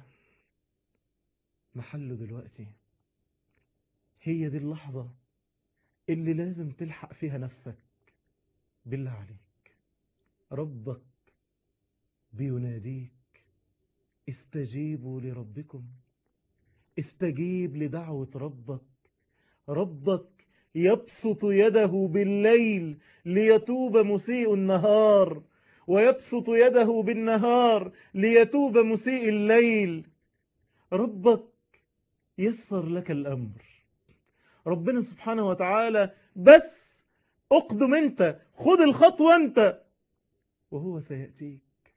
Speaker 1: محله دلوقتي هي دي اللحظة اللي لازم تلحق فيها نفسك بالله عليك ربك بيناديك استجيبوا لربكم استجيب لدعوة ربك ربك يبسط يده بالليل ليتوب مسيء النهار ويبسط يده بالنهار ليتوب مسيء الليل ربك يسر لك الأمر ربنا سبحانه وتعالى بس اقدم انت خد الخطوة انت وهو سيأتيك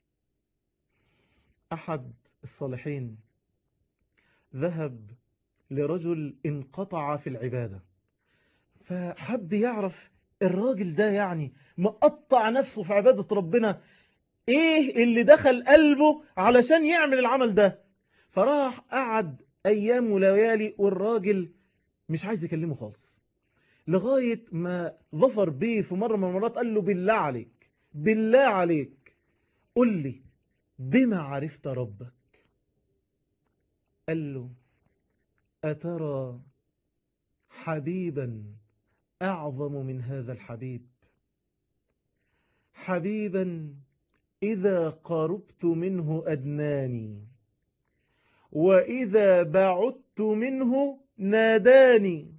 Speaker 1: أحد الصالحين ذهب لرجل انقطع في العبادة فحب يعرف الراجل ده يعني مقطع نفسه في عبادة ربنا ايه اللي دخل قلبه علشان يعمل العمل ده فراح قعد أيام وليالي والراجل مش عايز يكلمه خالص لغاية ما ظفر بيه في مرة من المرات قال له بالله عليك بالله عليك قل لي بما عرفت ربك قال له أترى حبيبا أعظم من هذا الحبيب حبيبا إذا قربت منه أدناني وإذا بعدت منه ناداني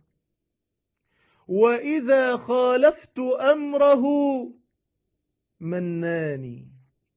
Speaker 1: وإذا خالفت أمره مناني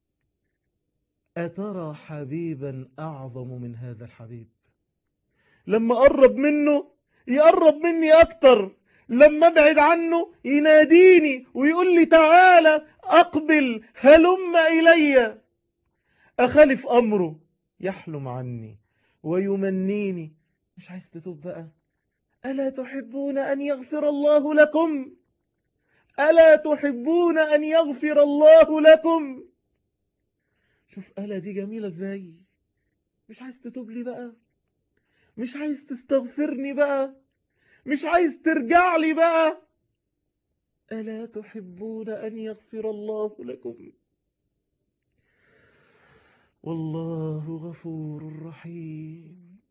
Speaker 1: أترى حبيبا أعظم من هذا الحبيب لما قرب منه يقرب مني أكتر لما ابعد عنه يناديني ويقول لي تعالى أقبل هلم إلي أخالف أمره يحلم عني ويمنيني مش عايز تتوب بقى ألا تحبون أن يغفر الله لكم ألا تحبون أن يغفر الله لكم شوف ألا دي جميلة ازاي مش عايز تتوب لي بقى مش عايز تستغفرني بقى مش عايز ترجع لي بقى ألا تحبون أن يغفر الله لكم والله غفور رحيم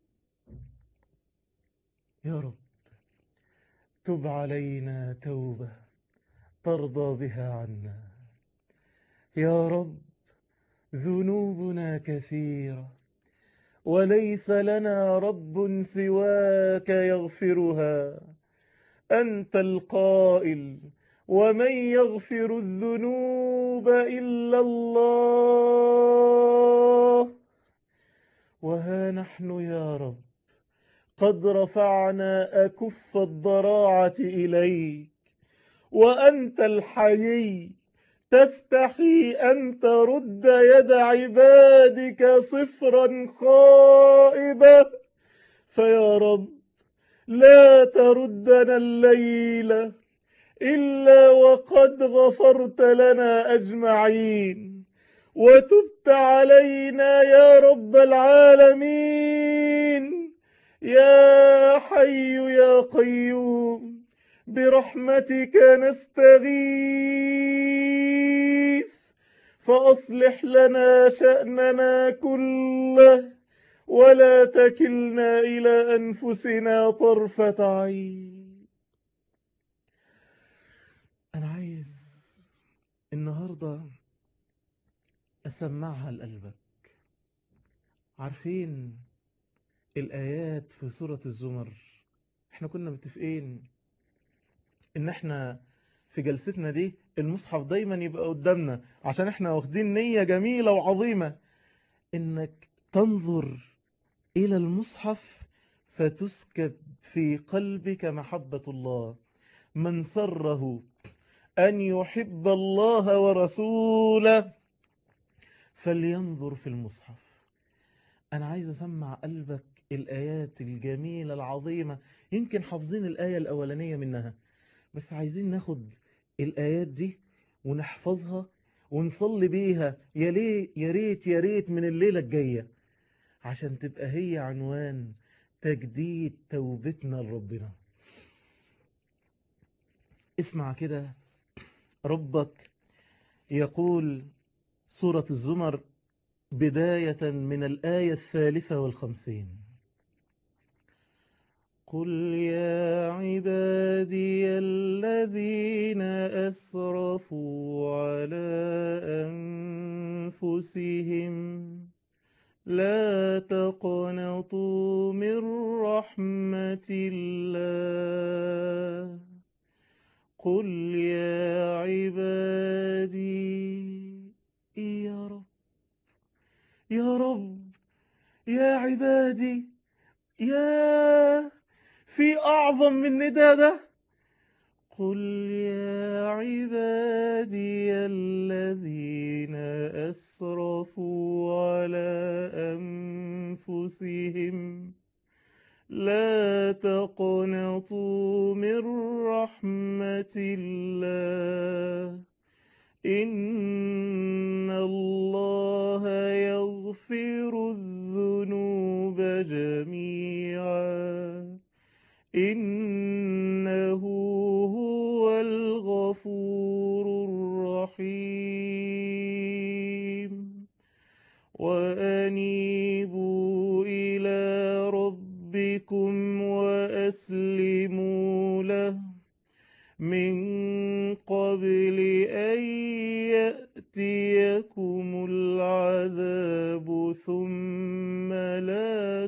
Speaker 1: يا رب تب علينا توبة ترضى بها عنا يا رب ذنوبنا كثيرة وليس لنا رب سواك يغفرها أنت القائل ومن يغفر الذنوب إلا الله وها نحن يا رب قد رفعنا أكف الضراعة إليك وأنت الحيي تستحي أن ترد يد عبادك صفرا خائبة فيا رب لا تردنا الليلة إلا وقد غفرت لنا أجمعين وتبت علينا يا رب العالمين يا حي يا قيوم برحمتك نستغيث فأصلح لنا شأننا كله ولا تكلنا إلى أنفسنا طرفة عين أنا عايز النهاردة أسمعها لقلبك عارفين الآيات في سورة الزمر احنا كنا متفقين ان احنا في جلستنا دي المصحف دايما يبقى قدامنا عشان احنا واخدين نية جميلة وعظيمة انك تنظر الى المصحف فتسكب في قلبك محبة الله من سره ان يحب الله ورسوله فلينظر في المصحف انا عايز اسمع قلبك الآيات الجميلة العظيمة يمكن حافظين الآية الأولانية منها بس عايزين ناخد الآيات دي ونحفظها ونصلي بيها يا ليه يا ريت يا ريت من الليلة الجاية عشان تبقى هي عنوان تجديد توبتنا لربنا اسمع كده ربك يقول سورة الزمر بداية من الآية الثالثة والخمسين قل يا عبادي الذين أسرفوا على أنفسهم لا تقنطوا من رحمة الله قل يا عبادي يا رب يا رب يا عبادي يا في أعظم من ندى ده قل يا عبادي الذين أسرفوا على أنفسهم لا تقنطوا من رحمة الله إن الله يغفر الذنوب جميعا إنه هو الغفور الرحيم وأنيبوا إلى ربكم وأسلموا له من قبل أن يأتيكم العذاب ثم لا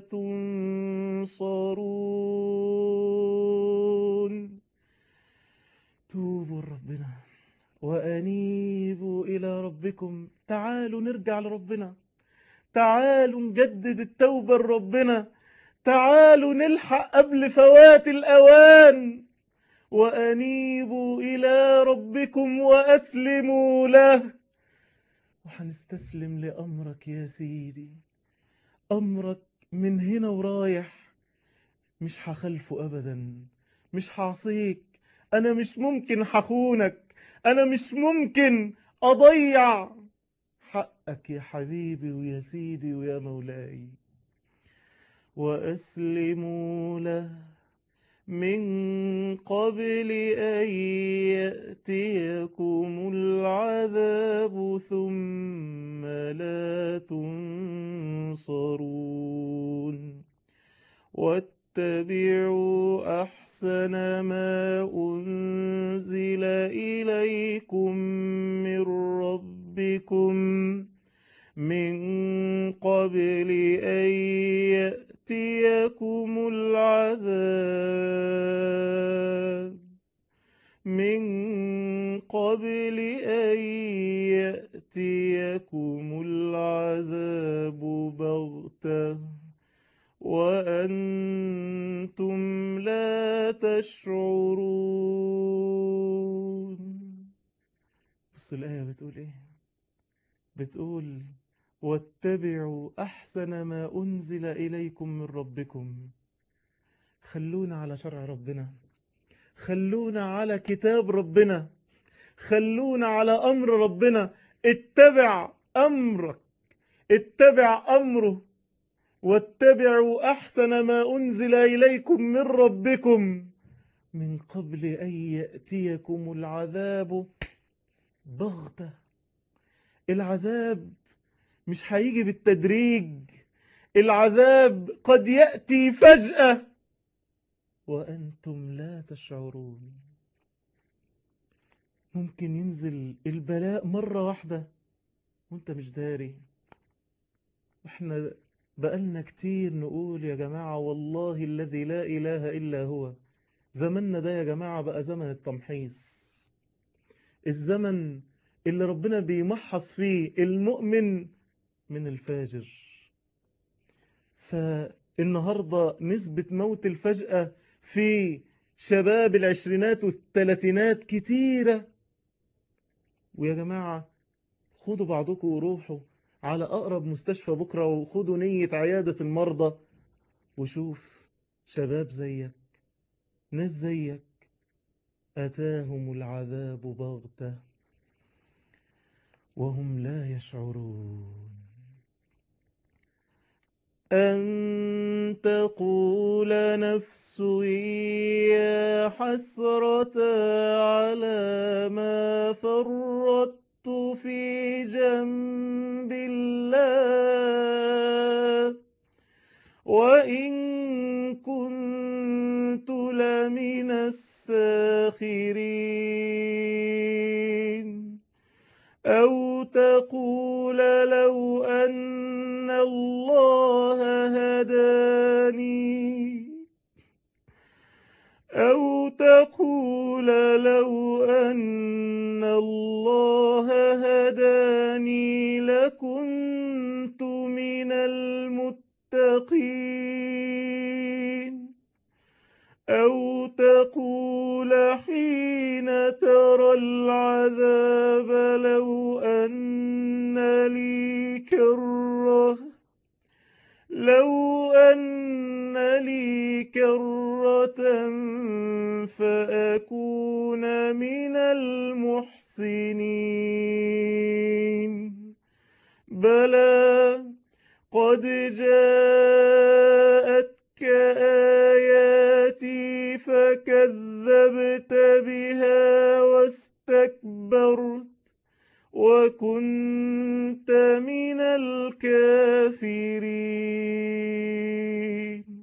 Speaker 1: تنصرون توبوا ربنا وأنيبوا إلى ربكم تعالوا نرجع لربنا تعالوا نجدد التوبة لربنا تعالوا نلحق قبل فوات الأوان وأنيبوا إلى ربكم وأسلموا له وحنستسلم لأمرك يا سيدي أمرك من هنا ورايح مش هخلفه أبدا مش هعصيك أنا مش ممكن هخونك أنا مش ممكن أضيع حقك يا حبيبي ويا سيدي ويا مولاي وأسلموا له من قبل أن يأتيكم العذاب ثم لا تنصرون واتبعوا أحسن ما أنزل إليكم من ربكم من قبل أن يأتيكم العذاب من قبل أن يأتيكم العذاب بغتة وأنتم لا تشعرون بص الآية بتقول إيه بتقول واتبعوا أحسن ما أنزل إليكم من ربكم خلونا على شرع ربنا خلونا على كتاب ربنا خلونا على أمر ربنا اتبع أمرك اتبع أمره واتبعوا أحسن ما أنزل إليكم من ربكم من قبل أن يأتيكم العذاب بغتة العذاب مش هيجي بالتدريج العذاب قد يأتي فجأة وأنتم لا تشعرون ممكن ينزل البلاء مرة واحدة وانت مش داري احنا بقالنا كتير نقول يا جماعة والله الذي لا إله إلا هو زمننا ده يا جماعة بقى زمن التمحيص الزمن اللي ربنا بيمحص فيه المؤمن من الفاجر فالنهاردة نسبة موت الفجأة في شباب العشرينات والثلاثينات كتيرة ويا جماعة خدوا بعضكم وروحوا على أقرب مستشفى بكرة وخدوا نية عيادة المرضى وشوف شباب زيك ناس زيك أتاهم العذاب بغتة وهم لا يشعرون أن تقول نفس يا حسرة على ما فرطت في جنب الله وإن كنت لمن الساخرين أو تقول لو أن الله هداني أو تقول لو أن الله هداني لكنت من المتقين أو تقول حين ترى العذاب لو أن لي كرة لو أن لي كرة فأكون من المحسنين بلى قد جاءتك آياتي فكذبت بها واستكبرت وكنت من الكافرين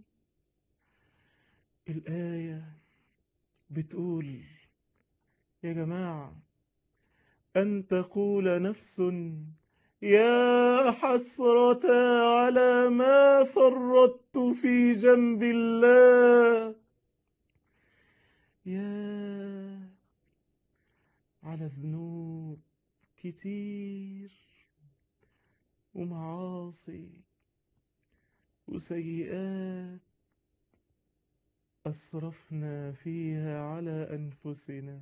Speaker 1: الآية بتقول يا جماعة أن تقول نفس يا حسرة على ما فرطت في جنب الله يا على ذنوب كتير ومعاصي وسيئات أسرفنا فيها على أنفسنا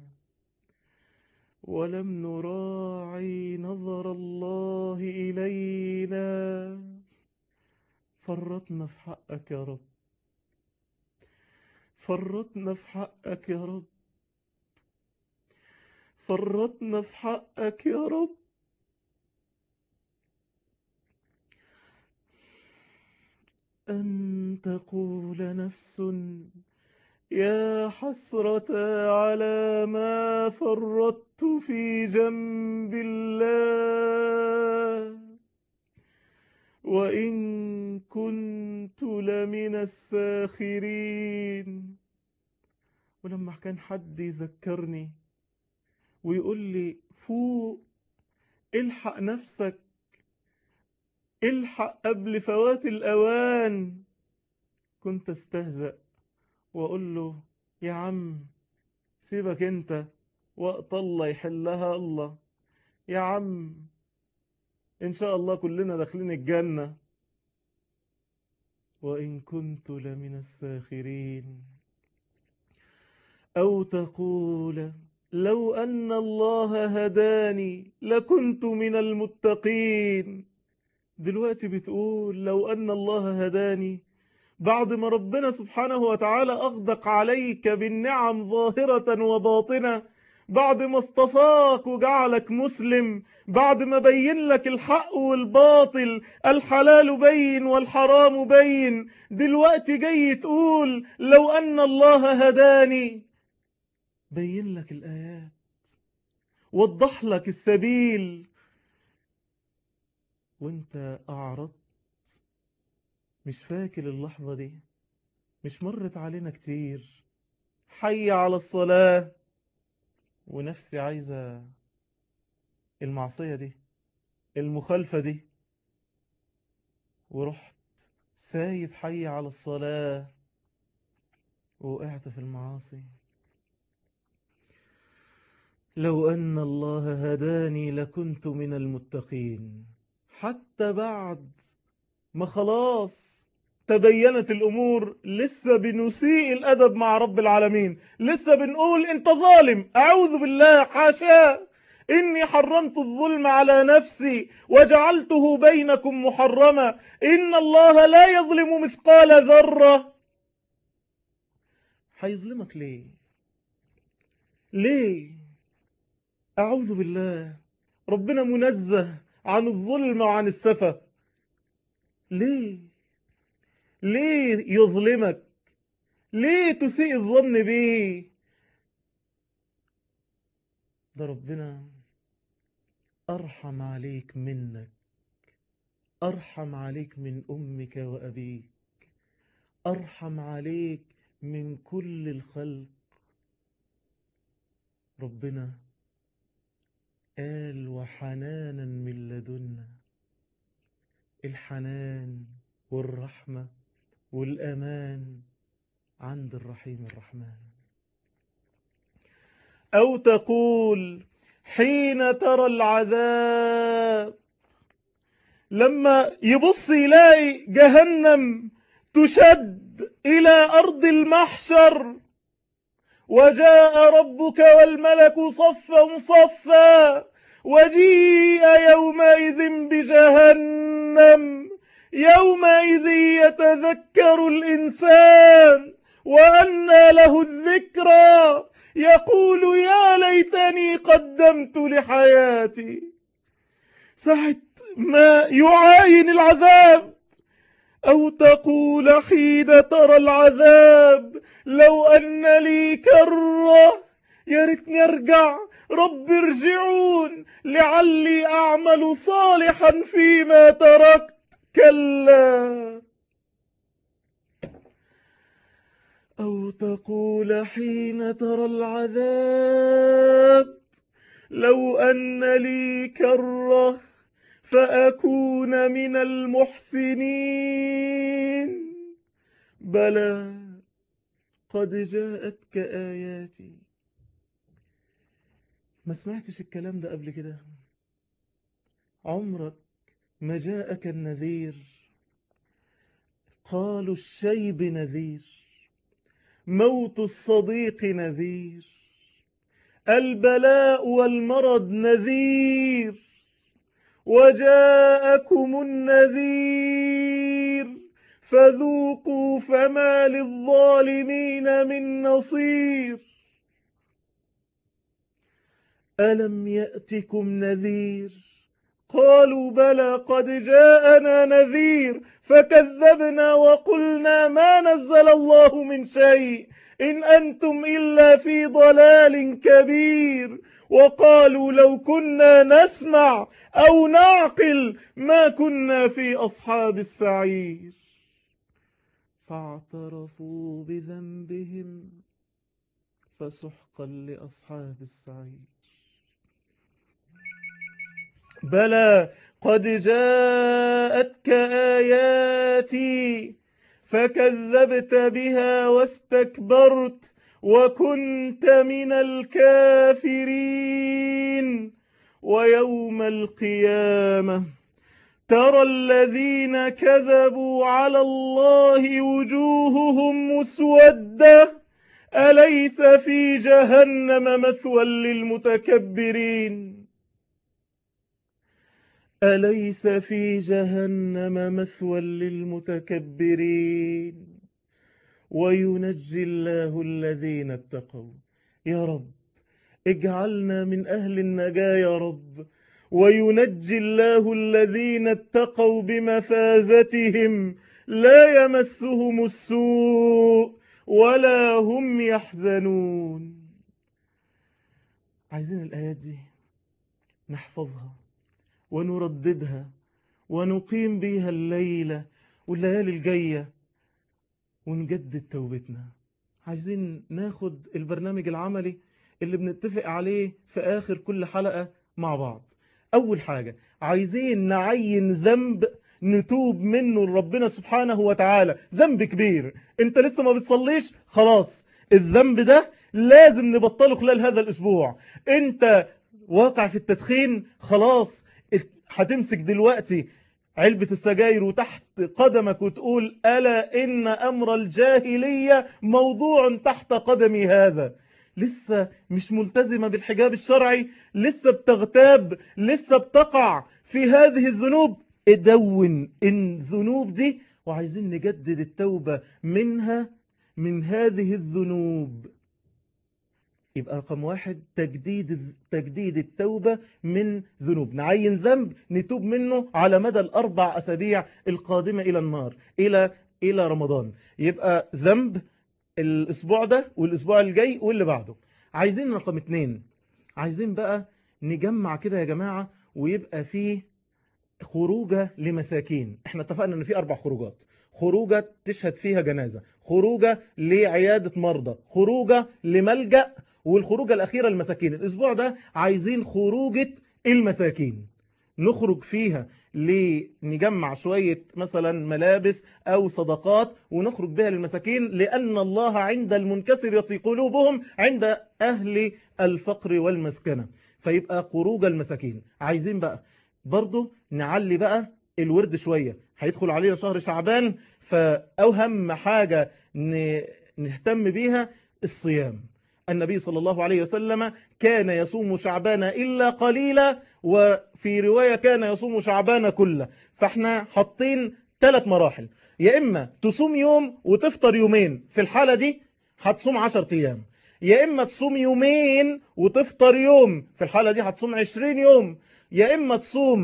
Speaker 1: ولم نراعي نظر الله إلينا فرطنا في حقك يا رب فرطنا في حقك يا رب فرطنا في حقك يا رب أن تقول نفس يا حسرة على ما فرطت في جنب الله وإن كنت لمن الساخرين ولما كان حد يذكرني ويقول لي فوق الحق نفسك الحق قبل فوات الأوان كنت استهزأ وأقول له يا عم سيبك أنت وقت الله يحلها الله يا عم إن شاء الله كلنا داخلين الجنة وإن كنت لمن الساخرين أو تقول لو أن الله هداني لكنت من المتقين دلوقتي بتقول لو أن الله هداني بعد ما ربنا سبحانه وتعالى أغدق عليك بالنعم ظاهرة وباطنة بعد ما اصطفاك وجعلك مسلم بعد ما بين لك الحق والباطل الحلال بين والحرام بين دلوقتي جاي تقول لو أن الله هداني بين لك الآيات وضح لك السبيل وانت أعرضت مش فاكر اللحظة دي مش مرت علينا كتير حي على الصلاة ونفسي عايزة المعصية دي المخالفة دي ورحت سايب حي على الصلاة وقعت في المعاصي لو أن الله هداني لكنت من المتقين حتى بعد ما خلاص تبينت الأمور لسه بنسيء الأدب مع رب العالمين لسه بنقول أنت ظالم أعوذ بالله حاشا إني حرمت الظلم على نفسي وجعلته بينكم محرما إن الله لا يظلم مثقال ذرة هيظلمك ليه ليه أعوذ بالله ربنا منزه عن الظلم وعن السفة ليه ليه يظلمك ليه تسيء الظن بيه ده ربنا أرحم عليك منك أرحم عليك من أمك وأبيك أرحم عليك من كل الخلق ربنا قال وحنانا من لدنا الحنان والرحمة والأمان عند الرحيم الرحمن أو تقول حين ترى العذاب لما يبص يلاقي جهنم تشد إلى أرض المحشر وجاء ربك والملك صفا صفا وجيء يومئذ بجهنم يومئذ يتذكر الإنسان وأنى له الذكرى يقول يا ليتني قدمت لحياتي ساعة ما يعاين العذاب أو تقول حين ترى العذاب لو أن لي كرة يا ريتني ارجع رب ارجعون لعلي أعمل صالحا فيما تركت كلا أو تقول حين ترى العذاب لو أن لي كرة فأكون من المحسنين بلى قد جاءتك آياتي ما سمعتش الكلام ده قبل كده عمرك ما جاءك النذير قالوا الشيب نذير موت الصديق نذير البلاء والمرض نذير وجاءكم النذير فذوقوا فما للظالمين من نصير ألم يأتكم نذير قالوا بلى قد جاءنا نذير فكذبنا وقلنا ما نزل الله من شيء إن أنتم إلا في ضلال كبير وقالوا لو كنا نسمع أو نعقل ما كنا في أصحاب السعير فاعترفوا بذنبهم فسحقا لأصحاب السعير بلى قد جاءتك آياتي فكذبت بها واستكبرت وكنت من الكافرين ويوم القيامة ترى الذين كذبوا على الله وجوههم مسودة أليس في جهنم مثوى للمتكبرين أليس في جهنم مثوى للمتكبرين وينجي الله الذين اتقوا يا رب اجعلنا من أهل النجاة يا رب وينجي الله الذين اتقوا بمفازتهم لا يمسهم السوء ولا هم يحزنون عايزين الآيات دي نحفظها ونرددها ونقيم بها الليلة والليالي الجاية ونجدد توبتنا عايزين ناخد البرنامج العملي اللي بنتفق عليه في آخر كل حلقة مع بعض أول حاجة عايزين نعين ذنب نتوب منه لربنا سبحانه وتعالى ذنب كبير انت لسه ما بتصليش خلاص الذنب ده لازم نبطله خلال هذا الأسبوع انت واقع في التدخين خلاص هتمسك دلوقتي علبة السجاير وتحت قدمك وتقول ألا إن أمر الجاهلية موضوع تحت قدمي هذا لسه مش ملتزمة بالحجاب الشرعي لسه بتغتاب لسه بتقع في هذه الذنوب ادون الذنوب دي وعايزين نجدد التوبة منها من هذه الذنوب يبقى رقم واحد تجديد تجديد التوبة من ذنوب نعين ذنب نتوب منه على مدى الأربع أسابيع القادمة إلى النار إلى إلى رمضان يبقى ذنب الأسبوع ده والأسبوع الجاي واللي بعده عايزين رقم اتنين عايزين بقى نجمع كده يا جماعة ويبقى فيه خروجة لمساكين احنا اتفقنا ان في اربع خروجات خروجة تشهد فيها جنازة خروجة لعيادة مرضى خروجة لملجأ والخروجة الأخيرة المساكين الأسبوع ده عايزين خروجة المساكين نخرج فيها لنجمع شوية مثلا ملابس أو صدقات ونخرج بها للمساكين لأن الله عند المنكسر يطي قلوبهم عند أهل الفقر والمسكنة فيبقى خروج المساكين عايزين بقى برضو نعلي بقى الورد شوية هيدخل علينا شهر شعبان فأوهم حاجة نهتم بيها الصيام النبي صلى الله عليه وسلم كان يصوم شعبان إلا قليلا وفي رواية كان يصوم شعبان كله فاحنا حاطين ثلاث مراحل يا إما تصوم يوم وتفطر يومين في الحالة دي هتصوم عشر أيام يا إما تصوم يومين وتفطر يوم في الحالة دي هتصوم عشرين يوم يا إما تصوم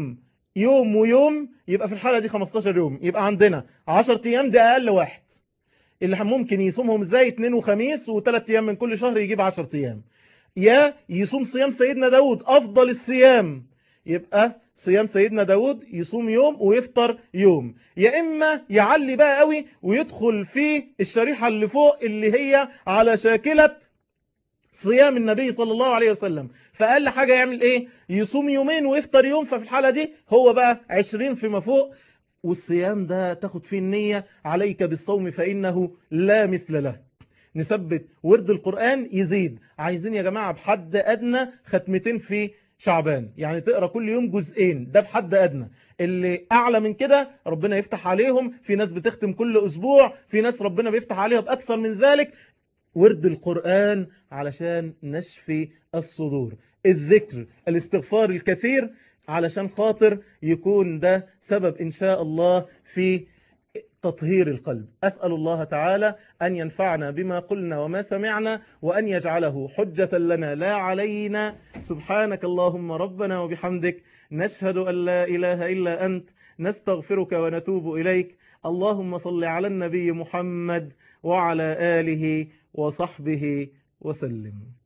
Speaker 1: يوم ويوم يبقى في الحالة دي 15 يوم يبقى عندنا 10 أيام ده أقل واحد اللي ممكن يصومهم ازاي اثنين وخميس وثلاث أيام من كل شهر يجيب 10 أيام يا يصوم صيام سيدنا داود أفضل الصيام يبقى صيام سيدنا داود يصوم يوم ويفطر يوم يا إما يعلي بقى قوي ويدخل في الشريحة اللي فوق اللي هي على شاكلة صيام النبي صلى الله عليه وسلم فأقل حاجة يعمل إيه يصوم يومين ويفطر يوم ففي الحالة دي هو بقى عشرين فيما فوق والصيام ده تاخد فيه النية عليك بالصوم فإنه لا مثل له نثبت ورد القرآن يزيد عايزين يا جماعة بحد أدنى ختمتين في شعبان يعني تقرأ كل يوم جزئين ده بحد أدنى اللي أعلى من كده ربنا يفتح عليهم في ناس بتختم كل أسبوع في ناس ربنا بيفتح عليها بأكثر من ذلك ورد القرآن علشان نشفي الصدور الذكر الاستغفار الكثير علشان خاطر يكون ده سبب إن شاء الله في تطهير القلب أسأل الله تعالى أن ينفعنا بما قلنا وما سمعنا وأن يجعله حجة لنا لا علينا سبحانك اللهم ربنا وبحمدك نشهد أن لا إله إلا أنت نستغفرك ونتوب إليك اللهم صل على النبي محمد وعلى آله وصحبه وسلم